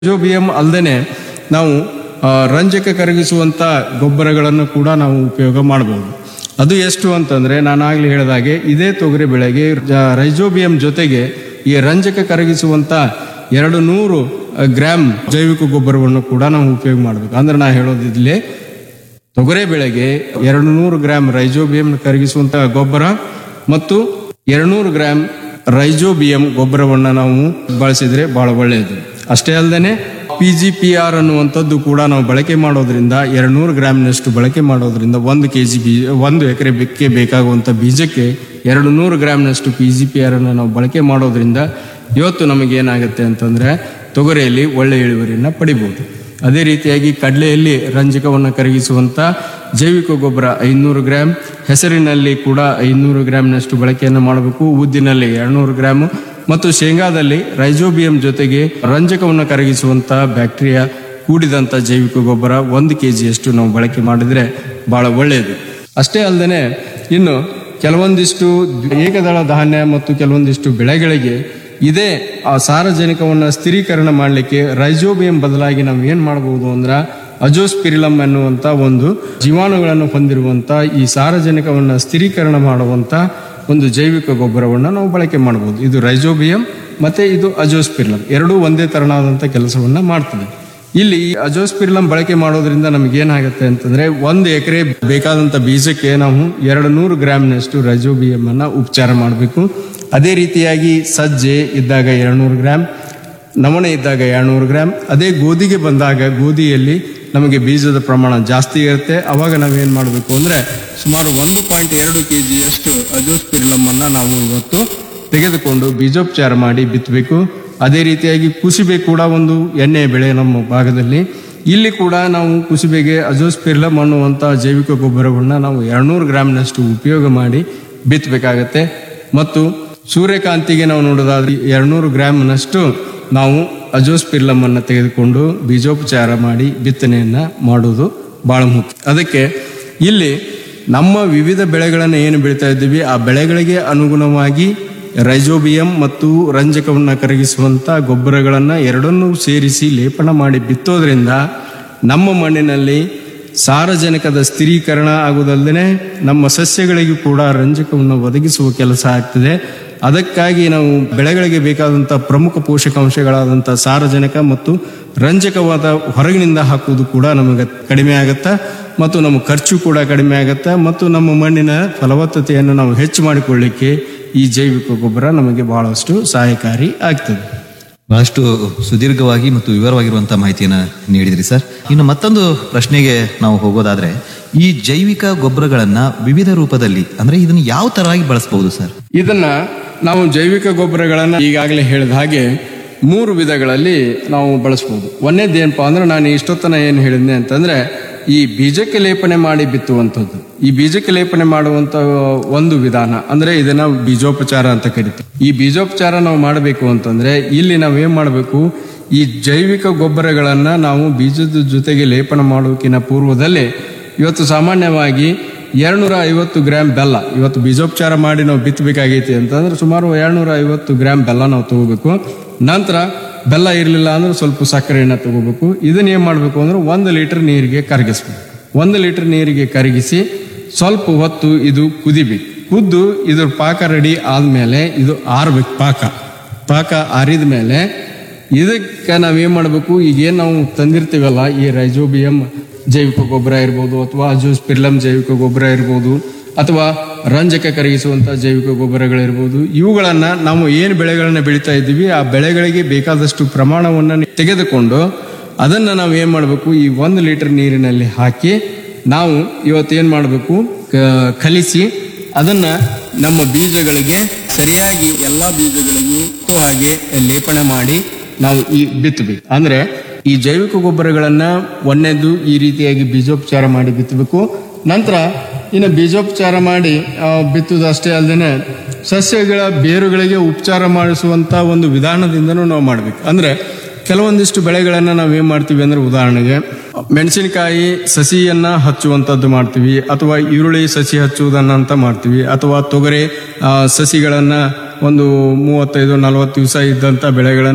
rhizobium ಅಲ್ಲದೆ ನಾವು ಆ, ರಂಜಕ ಕರಗಿಸುವಂತ ಗೊಬ್ಬರಗಳನ್ನು ಕೂಡ ನಾವು ಉಪಯೋಗ ಮಾಡಬಹುದು ಅದು ಎಷ್ಟು ಅಂತಂದ್ರೆ ನಾನು ಆಗ್ಲೇ ಹೇಳಿದಾಗೆ ಇದೇ ತೊಗರಿ ಬೆಳೆಗೆ ಜ- ರೈಜೋಬಿಯಂ ಜೊತೆಗೆ ಈ ರಂಜಕ ಕರಗಿಸುವಂತ ಎರಡು ನೂರು ಗ್ರಾಮ್ ಜೈವಿಕ ಗೊಬ್ಬರವನ್ನು ಕೂಡ ನಾವು ಉಪಯೋಗ ಮಾಡಬೇಕು ಅಂದ್ರೆ ನಾ ಹೇಳೋದಿದ್ಲೇ ತೊಗರೆ ಬೆಳೆಗೆ ಎರಡು ನೂರು ಗ್ರಾಂ ರೈಜೋಬಿಯಂ ಕರಗಿಸುವಂತ ಗೊಬ್ಬರ ಮತ್ತು ಎರಡ್ನೂರು ಗ್ರಾಂ ರೈಜೋಬಿಯಂ ಗೊಬ್ಬರವನ್ನ ನಾವು ಬಳಸಿದ್ರೆ ಬಹಳ ಒಳ್ಳೆಯದು ಅಷ್ಟೇ ಅಲ್ಲದೆ ಪಿ ಜಿ ಪಿ ಆರ್ ಅನ್ನುವಂಥದ್ದು ಕೂಡ ನಾವು ಬಳಕೆ ಮಾಡೋದ್ರಿಂದ ಎರಡ್ನೂರು ಗ್ರಾಮ್ನಷ್ಟು ಬಳಕೆ ಮಾಡೋದ್ರಿಂದ ಒಂದು ಕೆ ಜಿ ಬೀಜ ಒಂದು ಎಕರೆ ಬೆಕ್ಕೆ ಬೇಕಾಗುವಂಥ ಬೀಜಕ್ಕೆ ಎರಡು ನೂರು ಗ್ರಾಮ್ನಷ್ಟು ಪಿ ಜಿ ಪಿ ಆರ್ ಅನ್ನು ನಾವು ಬಳಕೆ ಮಾಡೋದ್ರಿಂದ ಇವತ್ತು ನಮಗೆ ಏನಾಗುತ್ತೆ ಅಂತಂದ್ರೆ ತೊಗರಿಯಲ್ಲಿ ಒಳ್ಳೆ ಇಳುವರಿಯನ್ನ ಪಡಿಬಹುದು ಅದೇ ರೀತಿಯಾಗಿ ಕಡಲೆಯಲ್ಲಿ ರಂಜಕವನ್ನು ಕರಗಿಸುವಂತ ಜೈವಿಕ ಗೊಬ್ಬರ ಐನೂರು ಗ್ರಾಂ ಹೆಸರಿನಲ್ಲಿ ಕೂಡ ಐನೂರು ಗ್ರಾಂನಷ್ಟು ಬಳಕೆಯನ್ನು ಮಾಡಬೇಕು ಉದ್ದಿನಲ್ಲಿ ಎರಡ್ನೂರು ಗ್ರಾಮ್ ಮತ್ತು ಶೇಂಗಾದಲ್ಲಿ ರೈಜೋಬಿಯಂ ಜೊತೆಗೆ ರಂಜಕವನ್ನು ಕರಗಿಸುವಂತ ಬ್ಯಾಕ್ಟೀರಿಯಾ ಕೂಡಿದಂತ ಜೈವಿಕ ಗೊಬ್ಬರ ಒಂದು ಕೆ ಜಿಯಷ್ಟು ನಾವು ಬಳಕೆ ಮಾಡಿದ್ರೆ ಬಹಳ ಒಳ್ಳೆಯದು ಅಷ್ಟೇ ಅಲ್ಲದೆ ಇನ್ನು ಕೆಲವೊಂದಿಷ್ಟು ಏಕದಳ ಧಾನ್ಯ ಮತ್ತು ಕೆಲವೊಂದಿಷ್ಟು ಬೆಳೆಗಳಿಗೆ ಇದೇ ಆ ಸಾರಜನಕವನ್ನು ಸ್ಥಿರೀಕರಣ ಮಾಡಲಿಕ್ಕೆ ರೈಜೋಬಿಯಂ ಬದಲಾಗಿ ನಾವು ಏನ್ ಮಾಡಬಹುದು ಅಂದ್ರ ಅಜೋಸ್ಪಿರಿಲಮ್ ಎನ್ನುವಂತ ಒಂದು ಜೀವಾಣುಗಳನ್ನು ಹೊಂದಿರುವಂತ ಈ ಸಾರಜನಕವನ್ನು ಸ್ಥಿರೀಕರಣ ಮಾಡುವಂತ ಒಂದು ಜೈವಿಕ ಗೊಬ್ಬರವನ್ನು ನಾವು ಬಳಕೆ ಮಾಡಬಹುದು ಇದು ರೈಜೋಬಿಯಂ ಮತ್ತೆ ಇದು ಅಜೋಸ್ಪಿರಿಲಮ್ ಎರಡೂ ಒಂದೇ ತರನಾದಂತ ಕೆಲಸವನ್ನ ಮಾಡ್ತದೆ ಇಲ್ಲಿ ಈ ಅಜೋಸ್ಪಿರಿಲಮ್ ಬಳಕೆ ಮಾಡೋದ್ರಿಂದ ನಮ್ಗೆ ಏನಾಗುತ್ತೆ ಅಂತಂದ್ರೆ ಒಂದು ಎಕರೆ ಬೇಕಾದಂತ ಬೀಜಕ್ಕೆ ನಾವು ಎರಡು ನೂರು ಗ್ರಾಮ್ನಷ್ಟು ರೈಜೋಬಿಯಂ ಅನ್ನ ಉಪಚಾರ ಮಾಡಬೇಕು ಅದೇ ರೀತಿಯಾಗಿ ಸಜ್ಜೆ ಇದ್ದಾಗ ಎರಡ್ನೂರು ಗ್ರಾಮ್ ನವಣೆ ಇದ್ದಾಗ ಎರಡ್ನೂರು ಗ್ರಾಮ್ ಅದೇ ಗೋಧಿಗೆ ಬಂದಾಗ ಗೋಧಿಯಲ್ಲಿ ನಮಗೆ ಬೀಜದ ಪ್ರಮಾಣ ಜಾಸ್ತಿ ಇರುತ್ತೆ ಅವಾಗ ನಾವೇನ್ ಮಾಡಬೇಕು ಅಂದ್ರೆ ಸುಮಾರು ಒಂದು ಪಾಯಿಂಟ್ ಎರಡು ಕೆ ಜಿಯಷ್ಟು ಅಜೋಸ್ಪಿರಿಲಮ್ ಅನ್ನ ನಾವು ಇವತ್ತು ತೆಗೆದುಕೊಂಡು ಬೀಜೋಪಚಾರ ಮಾಡಿ ಬಿತ್ತಬೇಕು ಅದೇ ರೀತಿಯಾಗಿ ಕುಸಿಬೆ ಕೂಡ ಒಂದು ಎಣ್ಣೆ ಬೆಳೆ ನಮ್ಮ ಭಾಗದಲ್ಲಿ ಇಲ್ಲಿ ಕೂಡ ನಾವು ಕುಸಿಬೆಗೆ ಅಜೋಸ್ಪಿರ್ಲಮ್ ಅನ್ನುವಂಥ ಜೈವಿಕ ಗೊಬ್ಬರಗಳನ್ನ ನಾವು ಎರಡ್ನೂರು ಗ್ರಾಮ್ನಷ್ಟು ಉಪಯೋಗ ಮಾಡಿ ಬಿತ್ತಬೇಕಾಗತ್ತೆ ಮತ್ತು ಸೂರ್ಯಕಾಂತಿಗೆ ನಾವು ನೋಡೋದಾದ್ರೆ ಎರಡ್ನೂರು ಗ್ರಾಮ್ನಷ್ಟು ನಾವು ಅಜೋಸ್ಪಿರ್ಲಮ್ ಅನ್ನ ತೆಗೆದುಕೊಂಡು ಬೀಜೋಪಚಾರ ಮಾಡಿ ಬಿತ್ತನೆಯನ್ನ ಮಾಡೋದು ಬಹಳ ಮುಖ್ಯ ಅದಕ್ಕೆ ಇಲ್ಲಿ ನಮ್ಮ ವಿವಿಧ ಬೆಳೆಗಳನ್ನು ಏನು ಬೆಳೀತಾ ಇದ್ದೀವಿ ಆ ಬೆಳೆಗಳಿಗೆ ಅನುಗುಣವಾಗಿ ರೈಜೋಬಿಯಂ ಮತ್ತು ರಂಜಕವನ್ನು ಕರಗಿಸುವಂತ ಗೊಬ್ಬರಗಳನ್ನ ಎರಡನ್ನೂ ಸೇರಿಸಿ ಲೇಪನ ಮಾಡಿ ಬಿತ್ತೋದ್ರಿಂದ ನಮ್ಮ ಮಣ್ಣಿನಲ್ಲಿ ಸಾರಜನಕದ ಸ್ಥಿರೀಕರಣ ಆಗುವುದಲ್ಲದೆ ನಮ್ಮ ಸಸ್ಯಗಳಿಗೂ ಕೂಡ ರಂಜಕವನ್ನು ಒದಗಿಸುವ ಕೆಲಸ ಆಗ್ತದೆ ಅದಕ್ಕಾಗಿ ನಾವು ಬೆಳೆಗಳಿಗೆ ಬೇಕಾದಂಥ ಪ್ರಮುಖ ಪೋಷಕಾಂಶಗಳಾದಂಥ ಸಾರಜನಕ ಮತ್ತು ರಂಜಕವಾದ ಹೊರಗಿನಿಂದ ಹಾಕುವುದು ಕೂಡ ನಮಗೆ ಕಡಿಮೆ ಆಗುತ್ತಾ ಮತ್ತು ನಮ್ಮ ಖರ್ಚು ಕೂಡ ಕಡಿಮೆ ಆಗುತ್ತಾ ಮತ್ತು ನಮ್ಮ ಮಣ್ಣಿನ ಫಲವತ್ತತೆಯನ್ನು ನಾವು ಹೆಚ್ಚು ಮಾಡಿಕೊಳ್ಳಿಕ್ಕೆ ಈ ಜೈವಿಕ ಗೊಬ್ಬರ ನಮಗೆ ಬಹಳಷ್ಟು ಸಹಾಯಕಾರಿ ಆಗ್ತದೆ ಬಹಳಷ್ಟು ಸುದೀರ್ಘವಾಗಿ ಮತ್ತು ವಿವರವಾಗಿರುವಂತಹ ಮಾಹಿತಿಯನ್ನ ನೀಡಿದ್ರಿ ಸರ್ ಇನ್ನು ಮತ್ತೊಂದು ಪ್ರಶ್ನೆಗೆ ನಾವು ಹೋಗೋದಾದ್ರೆ ಈ ಜೈವಿಕ ಗೊಬ್ಬರಗಳನ್ನ ವಿವಿಧ ರೂಪದಲ್ಲಿ ಅಂದ್ರೆ ಇದನ್ನ ಯಾವ ತರವಾಗಿ ಬಳಸಬಹುದು ಸರ್ ಇದನ್ನ ನಾವು ಜೈವಿಕ ಗೊಬ್ಬರಗಳನ್ನ ಈಗಾಗಲೇ ಹೇಳಿದ ಹಾಗೆ ಮೂರು ವಿಧಗಳಲ್ಲಿ ನಾವು ಬಳಸಬಹುದು ಒಂದೇದೇನಪ್ಪ ಅಂದ್ರೆ ನಾನು ಇಷ್ಟೊತ್ತನ ಏನು ಹೇಳಿದ್ನೆ ಅಂತಂದ್ರೆ ಈ ಬೀಜಕ್ಕೆ ಲೇಪನೆ ಮಾಡಿ ಬಿತ್ತುವಂಥದ್ದು ಈ ಬೀಜಕ್ಕೆ ಲೇಪನೆ ಮಾಡುವಂತ ಒಂದು ವಿಧಾನ ಅಂದ್ರೆ ಇದನ್ನ ಬೀಜೋಪಚಾರ ಅಂತ ಕರಿತೀವಿ ಈ ಬೀಜೋಪಚಾರ ನಾವು ಮಾಡಬೇಕು ಅಂತಂದ್ರೆ ಇಲ್ಲಿ ನಾವು ಏನ್ ಮಾಡಬೇಕು ಈ ಜೈವಿಕ ಗೊಬ್ಬರಗಳನ್ನ ನಾವು ಬೀಜದ ಜೊತೆಗೆ ಲೇಪನ ಮಾಡೋಕಿನ ಪೂರ್ವದಲ್ಲಿ ಇವತ್ತು ಸಾಮಾನ್ಯವಾಗಿ ಎರಡ್ನೂರ ಐವತ್ತು ಗ್ರಾಮ್ ಬೆಲ್ಲ ಇವತ್ತು ಬೀಜೋಪಚಾರ ಮಾಡಿ ನಾವು ಬಿತ್ತಬೇಕಾಗೈತಿ ಅಂತಂದ್ರೆ ಸುಮಾರು ಎರಡ್ನೂರ ಐವತ್ತು ಗ್ರಾಮ್ ಬೆಲ್ಲ ನಾವು ತಗೋಬೇಕು ನಂತರ ಬೆಲ್ಲ ಇರಲಿಲ್ಲ ಅಂದ್ರೆ ಸ್ವಲ್ಪ ಸಕ್ಕರೆಯನ್ನ ತಗೋಬೇಕು ಇದನ್ನ ಏನ್ ಮಾಡಬೇಕು ಅಂದ್ರೆ ಒಂದು ಲೀಟರ್ ನೀರಿಗೆ ಕರಗಿಸ್ಬೇಕು ಒಂದು ಲೀಟರ್ ನೀರಿಗೆ ಕರಗಿಸಿ ಸ್ವಲ್ಪ ಹೊತ್ತು ಇದು ಕುದಿಬೇಕು ಕುದ್ದು ಇದ್ರ ಪಾಕ ರೆಡಿ ಆದ್ಮೇಲೆ ಇದು ಆರ್ಬೇಕು ಪಾಕ ಪಾಕ ಆರಿದ ಮೇಲೆ ಇದಕ್ಕೆ ನಾವೇನ್ ಮಾಡಬೇಕು ಈಗ ಏನ್ ನಾವು ತಂದಿರ್ತೀವಲ್ಲ ಈ ರೈಜೋಬಿಯಂ ಜೈವಿಕ ಗೊಬ್ಬರ ಇರ್ಬೋದು ಅಥವಾ ಅಜೋಸ್ಪಿರ್ಲಮ್ ಜೈವಿಕ ಗೊಬ್ಬರ ಇರ್ಬೋದು ಅಥವಾ ರಂಜಕ ಕರಗಿಸುವಂತ ಜೈವಿಕ ಗೊಬ್ಬರಗಳಿರ್ಬೋದು ಇವುಗಳನ್ನ ನಾವು ಏನು ಬೆಳೆಗಳನ್ನ ಬೆಳೀತಾ ಇದ್ದೀವಿ ಆ ಬೆಳೆಗಳಿಗೆ ಬೇಕಾದಷ್ಟು ಪ್ರಮಾಣವನ್ನ ತೆಗೆದುಕೊಂಡು ಅದನ್ನ ನಾವು ಏನ್ ಮಾಡಬೇಕು ಈ ಒಂದು ಲೀಟರ್ ನೀರಿನಲ್ಲಿ ಹಾಕಿ ನಾವು ಇವತ್ತು ಏನ್ ಮಾಡಬೇಕು ಕಲಿಸಿ ಅದನ್ನ ನಮ್ಮ ಬೀಜಗಳಿಗೆ ಸರಿಯಾಗಿ ಎಲ್ಲಾ ಬೀಜಗಳಿಗೂ ಹಾಗೆ ಲೇಪನ ಮಾಡಿ ನಾವು ಈ ಬಿತ್ತಬೇಕು ಅಂದ್ರೆ ಈ ಜೈವಿಕ ಗೊಬ್ಬರಗಳನ್ನ ಒಂದನೇದು ಈ ರೀತಿಯಾಗಿ ಬೀಜೋಪಚಾರ ಮಾಡಿ ಬಿತ್ತಬೇಕು ನಂತರ ಇನ್ನು ಬೀಜೋಪಚಾರ ಮಾಡಿ ಆ, ಬಿತ್ತುವುದು ಅಷ್ಟೇ ಅಲ್ಲದೆ ಸಸ್ಯಗಳ ಬೇರುಗಳಿಗೆ ಉಪಚಾರ ಮಾಡಿಸುವಂತ ಒಂದು ವಿಧಾನದಿಂದನೂ ನಾವು ಮಾಡ್ಬೇಕು ಅಂದ್ರೆ ಕೆಲವೊಂದಿಷ್ಟು ಬೆಳೆಗಳನ್ನ ನಾವು ಏನ್ ಮಾಡ್ತೀವಿ ಅಂದ್ರೆ ಉದಾಹರಣೆಗೆ ಮೆಣಸಿನಕಾಯಿ ಸಸಿಯನ್ನ ಹಚ್ಚುವಂತದ್ದು ಮಾಡ್ತೀವಿ ಅಥವಾ ಈರುಳ್ಳಿ ಸಸಿ ಹಚ್ಚುವುದನ್ನ ಅಂತ ಮಾಡ್ತೀವಿ ಅಥವಾ ತೊಗರೆ ಆ, ಸಸಿಗಳನ್ನ ಒಂದು ಮೂವತ್ತೈದು ನಲವತ್ತು ದಿವಸ ಇದ್ದಂತ ಬೆಳೆಗಳನ್ನ